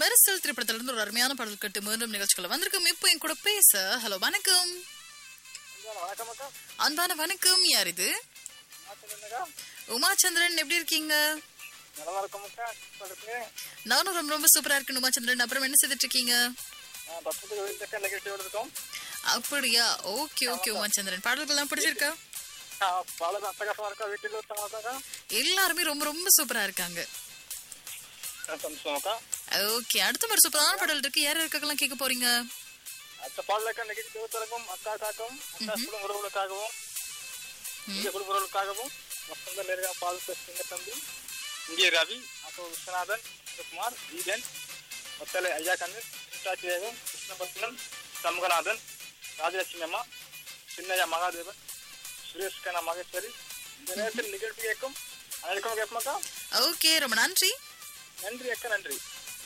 மெரிசல் திரைப்படத்துல இருந்து ஒரு அருமையான பாடல் கட்டு மீண்டும் நிகழ்ச்சிக்குள்ள வந்திருக்கும் இப்போ என் கூட பேச ஹலோ வணக்கம் வணக்கம் அக்கா அன்பான வணக்கம் யார் இது சொல்லுங்கக்கா உமாச்சந்திரன் எப்படி இருக்கீங்க நல்லா இருக்கும் அக்கா சொல்லுங்க நானும் ரொம்ப ரொம்ப சூப்பரா இருக்கேன் உமாச்சந்திரன் அப்புறம் என்ன செய்துட்டு இருக்கீங்க பத்து வீட்டுக்கு நிகழ்ச்சி எடுத்துட்டோம் அப்படியா ஓகே ஓகே உமாச்சந்திரன் பாடல்கள்லாம் பிடிச்சிருக்கா பல அட்டகாசமா இருக்கா வீட்டில் ஒருத்தவங்க எல்லாருமே ரொம்ப ரொம்ப சூப்பரா இருக்காங்க சந்தோஷம் அக்கா ஓகே அடுத்த ஒரு சூப்பரான பாடல் இருக்கு யார் இருக்கலாம் கேட்க போறீங்க அடுத்த பாடலுக்கு நிகழ்ச்சி ஒருத்தருக்கும் அக்காக்காகவும் அக்கா குடும்ப உறவுகளுக்காகவும் இந்திய குடும்ப உறவுகளுக்காகவும் வசந்த நேருகா பால் சிங்க தம்பி இங்கே ரவி அப்போ விஸ்வநாதன் குமார் ஈதன் ஒத்தலை ஐயா கண்ணு சித்தாச்சி வேகம் கிருஷ்ணபத்மன் சண்முகநாதன் ராஜலட்சுமி அம்மா சின்னையா மகாதேவன் சுரேஷ் கண்ணா மகேஸ்வரி இந்த நேரத்தில் நிகழ்ச்சி கேட்கும் அனைவருக்கும் கேட்போமாக்கா ஓகே ரொம்ப நன்றி நன்றி அக்கா நன்றி